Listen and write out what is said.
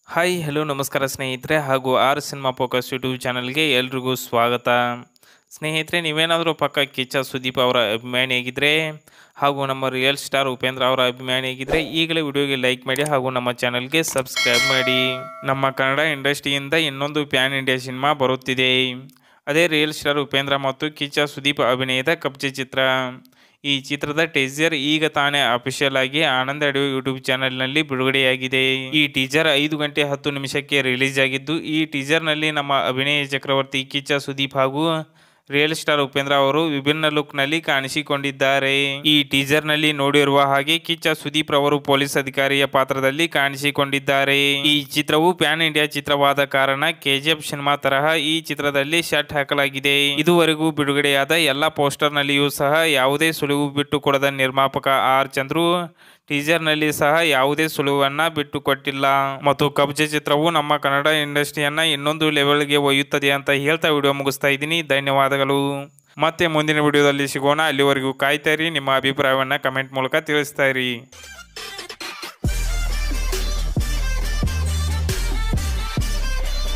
hi hello ನಮಸ್ಕಾರ ಸ್ನೇಹಿತರೆ ಹಾಗೂ ಆರ್ ಸಿನಿಮಾ ಫೋಕಸ್ ಯೂಟ್ಯೂಬ್ ಚಾನಲ್ಗೆ ಎಲ್ರಿಗೂ ಸ್ವಾಗತ ಸ್ನೇಹಿತರೆ ನೀವೇನಾದರೂ ಪಕ್ಕ ಕಿಚ್ಚ ಸುದೀಪ್ ಅವರ ಅಭಿಮಾನಿಯಾಗಿದ್ದರೆ ಹಾಗೂ ನಮ್ಮ ರಿಯಲ್ ಸ್ಟಾರ್ ಉಪೇಂದ್ರ ಅವರ ಅಭಿಮಾನಿಯಾಗಿದ್ದರೆ ಈಗಲೇ ವಿಡಿಯೋಗೆ ಲೈಕ್ ಮಾಡಿ ಹಾಗೂ ನಮ್ಮ ಚಾನಲ್ಗೆ ಸಬ್ಸ್ಕ್ರೈಬ್ ಮಾಡಿ ನಮ್ಮ ಕನ್ನಡ ಇಂಡಸ್ಟ್ರಿಯಿಂದ ಇನ್ನೊಂದು ಪ್ಯಾನ್ ಇಂಡಿಯಾ ಸಿನಿಮಾ ಬರುತ್ತಿದೆ ಅದೇ ರಿಯಲ್ ಸ್ಟಾರ್ ಉಪೇಂದ್ರ ಮತ್ತು ಕಿಚ್ಚ ಸುದೀಪ್ ಅಭಿನಯದ ಕಬ್ಜೆ ಚಿತ್ರ ಈ ಚಿತ್ರದ ಟೀಸರ್ ಈಗ ತಾನೇ ಅಫಿಷಿಯಲ್ ಆಗಿ ಆನಂದ್ ಅಡಿಯೋ ಯೂಟ್ಯೂಬ್ ಚಾನೆಲ್ನಲ್ಲಿ ಬಿಡುಗಡೆಯಾಗಿದೆ ಈ ಟೀಸರ್ ಐದು ಗಂಟೆ ಹತ್ತು ನಿಮಿಷಕ್ಕೆ ರಿಲೀಸ್ ಆಗಿದ್ದು ಈ ಟೀಸರ್ನಲ್ಲಿ ನಮ್ಮ ಅಭಿನಯ ಚಕ್ರವರ್ತಿ ಕಿಚ್ಚ ಸುದೀಪ್ ಹಾಗೂ ರಿಯಲ್ ಸ್ಟಾರ್ ಉಪೇಂದ್ರ ಅವರು ವಿಭಿನ್ನ ಲುಕ್ ನಲ್ಲಿ ಕಾಣಿಸಿಕೊಂಡಿದ್ದಾರೆ ಈ ಟೀಸರ್ ನಲ್ಲಿ ನೋಡಿರುವ ಹಾಗೆ ಕಿಚ್ಚ ಸುದೀಪ್ ರವರು ಪೊಲೀಸ್ ಅಧಿಕಾರಿಯ ಪಾತ್ರದಲ್ಲಿ ಕಾಣಿಸಿಕೊಂಡಿದ್ದಾರೆ ಈ ಚಿತ್ರವು ಪ್ಯಾನ್ ಇಂಡಿಯಾ ಚಿತ್ರವಾದ ಕಾರಣ ಕೆಜಿಎಫ್ ಸಿನಿಮಾ ತರಹ ಈ ಚಿತ್ರದಲ್ಲಿ ಶರ್ಟ್ ಹಾಕಲಾಗಿದೆ ಇದುವರೆಗೂ ಬಿಡುಗಡೆಯಾದ ಎಲ್ಲ ಪೋಸ್ಟರ್ ನಲ್ಲಿಯೂ ಸಹ ಯಾವುದೇ ಸುಳಿವು ಬಿಟ್ಟು ಕೊಡದ ನಿರ್ಮಾಪಕ ಆರ್ ಚಂದ್ರು ಟೀಸರ್ ನಲ್ಲಿ ಸಹ ಯಾವುದೇ ಸುಳುವನ್ನ ಬಿಟ್ಟು ಕೊಟ್ಟಿಲ್ಲ ಮತ್ತು ಕಬ್ಜೆ ಚಿತ್ರವು ನಮ್ಮ ಕನ್ನಡ ಇಂಡಸ್ಟ್ರಿಯನ್ನ ಇನ್ನೊಂದು ಲೆವೆಲ್ಗೆ ಒಯ್ಯುತ್ತದೆ ಅಂತ ಹೇಳ್ತಾ ವಿಡಿಯೋ ಮುಗಿಸ್ತಾ ಇದ್ದೀನಿ ಧನ್ಯವಾದಗಳು ಮತ್ತೆ ಮುಂದಿನ ವಿಡಿಯೋದಲ್ಲಿ ಸಿಗೋಣ ಅಲ್ಲಿವರೆಗೂ ಕಾಯ್ತಾ ಇರಿ ನಿಮ್ಮ ಅಭಿಪ್ರಾಯವನ್ನ ಕಮೆಂಟ್ ಮೂಲಕ ತಿಳಿಸ್ತಾ ಇರಿ